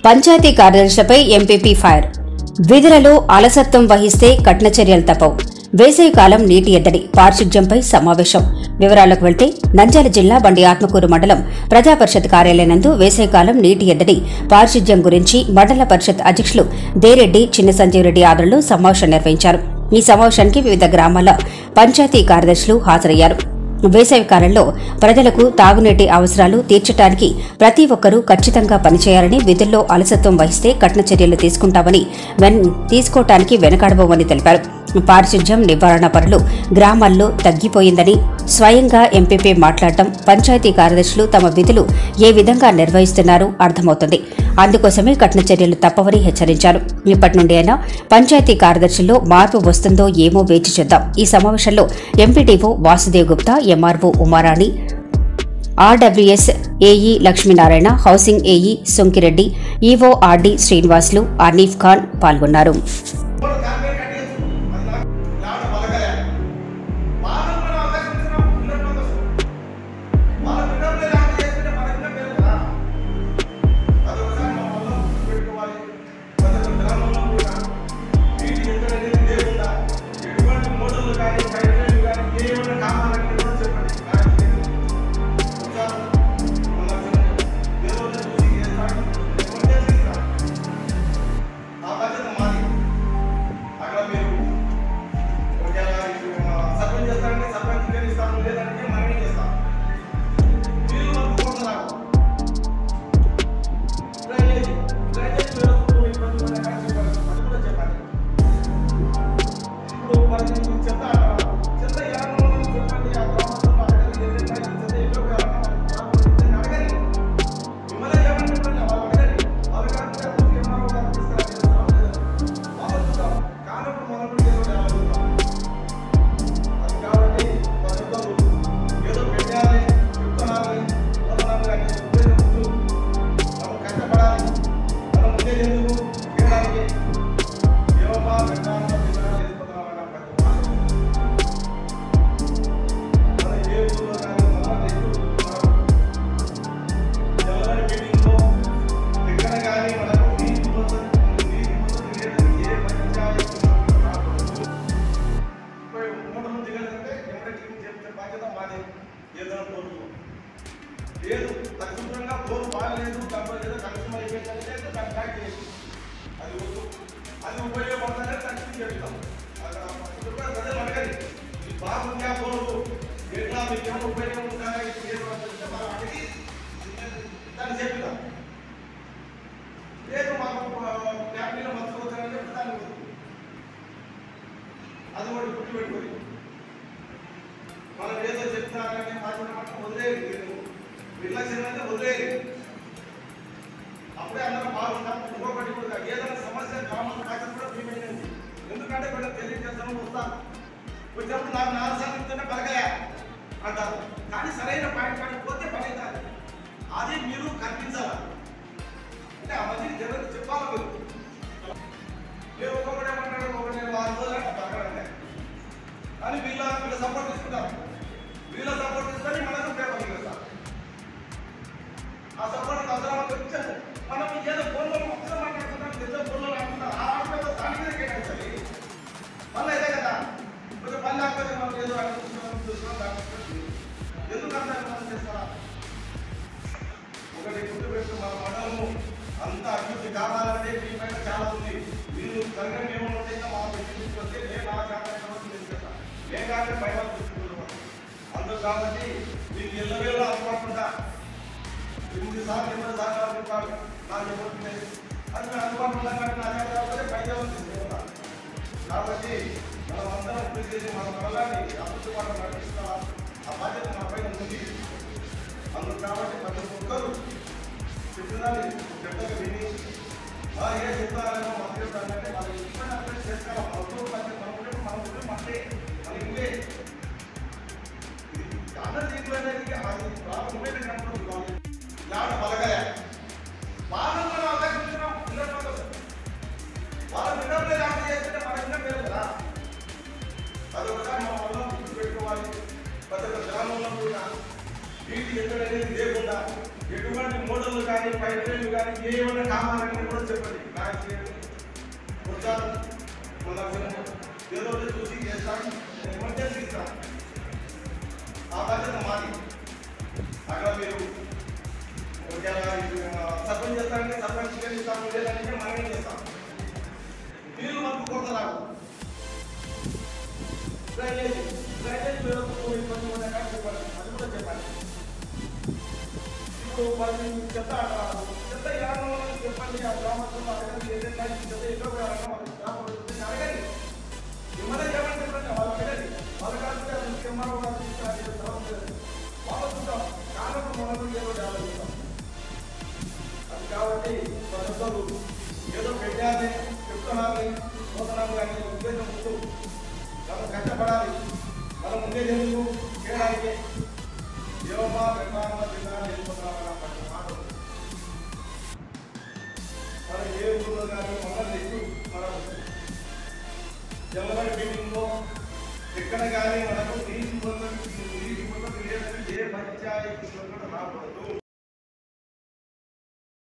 పంచాయతీ కార్యదర్శులపై MPP fire విధులలో అలసత్వం వహిస్తే కఠిన చర్యలు తప్పవు వేసవికాలం నీటి ఎద్దడి పారిశుధ్యంపై సమావేశం వివరాలకు వెళ్తే నంద్యాల జిల్లా బండి ఆత్మకూరు మండలం ప్రజాపరిషత్ కార్యాలయం నందు వేసవికాలం నీటి ఎద్దడి పారిశుధ్యం గురించి మండల పరిషత్ అధ్యక్షులు దేరెడ్డి చిన్న సంజీవ్ రెడ్డి ఆధ్వర్యంలో సమావేశం నిర్వహించారు ఈ సమావేశానికి వివిధ గ్రామాల పంచాయతీ కార్యదర్శులు హాజరయ్యారు వేసవి కాలంలో ప్రజలకు తాగునీటి అవసరాలు తీర్చడానికి ప్రతి ఒక్కరూ ఖచ్చితంగా పనిచేయాలని విధుల్లో అలసత్వం వహిస్తే కఠిన చర్యలు తీసుకుంటామని వెన్ తీసుకోవటానికి వెనకాడబోమని తెలిపారు పారిశుధ్యం నివారణ పనులు గ్రామాల్లో తగ్గిపోయిందని స్వయంగా ఎంపీపీ మాట్లాడటం పంచాయతీ కార్యదర్శులు తమ విధులు ఏ విధంగా నిర్వహిస్తున్నారో అర్థమవుతుంది అందుకోసమే కఠిన చర్యలు తప్పవని హెచ్చరించారు ఇప్పటి నుండి అయినా పంచాయతీ కార్యదర్శుల్లో మార్పు వస్తుందో ఏమో వేచి చూద్దాం ఈ సమావేశంలో MPDO Vasudev Gupta MRO Umarani RWS AE Lakshminarayana housing AE Sonkireddy EO RD Srinivasulu Anif Khan పాల్గొన్నారు కూడా కాంక్రీట్ కట్టేయచ్చు. అది నాకు లాడ బలగలే. వాళ్ళని మనం ఆకర్షించినాం. ఉన్నటువంటి కోసం. వాళ్ళ బిడ్డలే లాంటి చేసుకుంటే మనకి ఇంకా మేలు కదా. అదొకసారి మన వల్ల గుర్తుపెట్టుకోవాలి. ప్రతి ఒక్క గ్రామంలో కూడా నీటి ఎద్దడి అనేది లేకుండా ఎటువంటి మోటార్లు కానీ, పైప్ లైన్లు కానీ ఏమైనా కావాలంటే కూడా చెప్పండి. నాకు తెలియదు. ఒకసారి మన ఏదో ఒకటి చూసి చేస్తాడు. ఎవరు చేసిస్తారు? ఆ బాధ్యత మాది అక్కడ మీరు ఒకవేళ ఇప్పుడు మన సర్పంచ్ చేస్తారంటే సర్పంచ్ పేరు ఇస్తాను లేదంటే మనమే చేస్తాం మీరు మాకు కోసలాగా డ్రైనేజ్ డ్రైనేజ్ వ్యవస్థలో ఇబ్బంది పడే కానీ చెప్పాలి అది కూడా చెప్పాలి ఇప్పుడు మరి మీకు చెత్త చెత్త ఎవరన్నా మనం చెప్పండి ఆ గ్రామంలో అడగండి ఏదైనా చెత్త ఎక్కడ పోయాలన్నా అడగండి మిమ్మల్ని ఏమని చెప్పండి వాళ్ళు అడగండి వాళ్ళు కాకుండా ఊరికే ఏమన్నా ఒకటి అనిపిస్తారు వాళ్ళు చూద్దాం కానప్పుడు మనం కూడా ఏదో ఒకటి ఆలోచిద్దాం అది కాబట్టి పద్ధతులు ఏదో పెట్టాలి చెప్తున్నారని వదలాలి అనే ఉద్దేశంతో మనం కష్టపడాలి మనం ఉద్దేశం ఎందుకు తినడానికి ఏమమ్మా పెట్టాలన్నా తినాలి వెళ్ళిపోతున్నామన్న ప్రతి మాట మన ఏ ఊళ్ళో కానీ మన రైతులు ఎవరి మీటింగ్లో ఎక్కడ కానీ మనకు నీటి వసతి నీటి వసతి లేదని ఏ పంచాయతీ రాకూడదు. పోయి మూటలు దిగాలంటే ఎవరి టీం చెప్తే బాధ్యత మాదే ఏదైనా బోర్డు లేదు పరిశుభ్రంగా బోర్డు బాగలేదు డబ్బు ఏదో కలుషం అయిపోయిందని అయితే దాన్ని ట్రాక్ చేసి అది వద్దు అది ఉపయోగపడుతుందని తక్షణం చెప్తాం అక్కడ పరిశుభ్రంగా ప్రజలు అడగండి ఇది బాగుందా బోర్డు ఎట్లా మీకు ఏమైనా ఉపయోగం ఉందా ఇది ఏదో అంటే మనం అడిగి దాన్ని చెప్తాం లేదు మాకు ఫ్యామిలీలో మర్చిపోతారని చెప్పి దాన్ని వద్దు అది ఒకటి గుర్తు పెట్టుకోండి మనం ఏదో చెప్తారని మాట్లాడమంటే వదిలేయండి మీరు నిర్లక్ష్యం అంటే వదిలేయండి అప్పుడే అందరం బాగుంటాం ఇంకొకటి కూడా ఏదైనా సమస్య గ్రామం బాధ్యత కూడా మీమైనది ఎందుకంటే వీళ్ళకి తెలియజేస్తాను వస్తాను వచ్చినప్పుడు నాకు నాలుగు సార్లు ఇస్తేనే బలగయా అంటారు కానీ సరైన పాయింట్ కాడికి పోతే పని అవుతుంది అది మీరు కల్పించాలి అంటే ఆ మధ్య జనానికి చెప్పాలి మీరు మీరు ఒక్కొక్కటి ఏమంటాడు ఒకటి నేను వారం రోజులు అంటే పక్కనంటే కానీ వీళ్ళ వీళ్ళ సపోర్ట్ తీసుకుంటాం వీళ్ళ సపోర్ట్ తీసుకొని మనకు పేపర్ ఇస్తారు ఆ సపోర్ట్ అవసరం వచ్చాము మనం ఏదో ఫోన్లో మొత్తం మాట్లాడుతున్నాం ఏదో ఫోన్లో మాట్లాడుతున్నాం ఆ ఆటలో దానికి కేటాయించాలి మళ్ళీ ఇదే కదా కొంచెం పని లేకపోతే మనం ఏదో అనుకుంటున్నాం చూస్తున్నాం దానికి ఎందుకంటే మనం చేస్తారా ఒకటి గుర్తుపెట్టు మన మండలము అంత అభివృద్ధి కావాలంటే మీ పైన చాలా ఉంది మీరు సంఘం ఏమైనా ఉంటే మా దృష్టికి వస్తే నేను నా కార్యక్రమం తీసుకెళ్తాను నేను కానీ పైన తీసుకుంటున్నాను అందుకు కాబట్టి మీకు ఎల్లవేళ అందుబాటులో ఎనిమిది సార్లు ఎనిమిది సార్లు అనుకుంటారు నాకు చెప్పుకుంటే అది నేను అందుబాటులో ఉన్నా కానీ నా చేత కాకపోతే పైన తీసుకుంటాను కాబట్టి మనం అందరం కృషి చేసి మన వల్లని అభివృద్ధి పట్ల నడిపిస్తాం ఆ బాధ్యత మన పైన ఉంది అందుకు కాబట్టి ప్రతి ఒక్కరు చెప్పినాన్ని చెప్తాక విని వారు ఏ చెప్తారనో మనం చెప్తారంటే వాళ్ళు ఇష్టమైన అర్థం చేసుకోవాలి మన ఉద్యోగం పని మన ఉద్యోగం మన ఉద్యోగం అంటే మన ఇంకే అన్నం తీసుకోవడానికి అది ప్రాబ్లం ఉండేది కనుక లాడ బలగలే వాళ్ళని మనం ఆకర్షించినాం ఉన్నటువంటి కోసం. వాళ్ళ బిడ్డలే లాంటి చేస్తుంటే మనకి ఇంకా మేలు కదా అదొకసారి మన వల్ల గుర్తుపెట్టుకోవాలి ప్రతి ఒక్క గ్రామంలో కూడా నీటి ఎక్కడ అనేది లేకుండా ఎటువంటి మోటార్లు కానీ పైన పైసలు కానీ ఏమైనా కావాలని కూడా చెప్పండి నాకు చేయండి. వచ్చాను మన ఏదో ఒకటి చూసి చేస్తాను ఎమర్జెన్సీ ఇస్తాను ఆ బాధ్యత మాది అక్కడ మీరు ఒకవేళ సర్పంచ్ చేస్తారంటే సర్పంచ్ ఇస్తాము లేదంటే మనమే చేస్తాం మీరు మాకు కొత్త రావు డ్రైనేజ్ డ్రైనేజ్ వ్యవస్థకు ఇబ్బంది ఉన్న కాడ చెప్పండి అది కూడా చెప్పండి ఇప్పుడు వాళ్ళు చెత్త అంటారు చెత్త యానం చెప్పండి ఆ గ్రామస్తులు అడగండి ఏదైనా ఈ చెత్త ఎక్కడ కూడా అడగండి గ్రామంలో అడగండి ఏమైనా చేయమని చెప్పండి వాళ్ళు అడగండి వాళ్ళు కాకపోతే అది ఎంఆర్ఓ గారు తీసుకురాలి తర్వాత వాళ్ళు చూద్దాం కారణం మనకు ఏదో ఆలోచిస్తాం అది కాబట్టి వాళ్ళందరూ ఏదో పెట్టాలి చెప్తున్నారని పోతున్నాము కానీ ఉద్దేశం ముందు మనం కష్టపడాలి మనం ఉండేది ఎందుకు చేయడానికి ఏమమ్మా నిర్మాణం తిన్నాను వెళ్ళిపోతున్నామన్న పది మాటలు మనం ఏ ఊళ్ళో కానీ మనం ఎక్కువ మనం జనవరి మీటింగ్లో ఎక్కడ కానీ మనకు నీటి పొందడం నీటి పొందడం లేదని ఏ పంచాయతీ కూడా రాకూడదు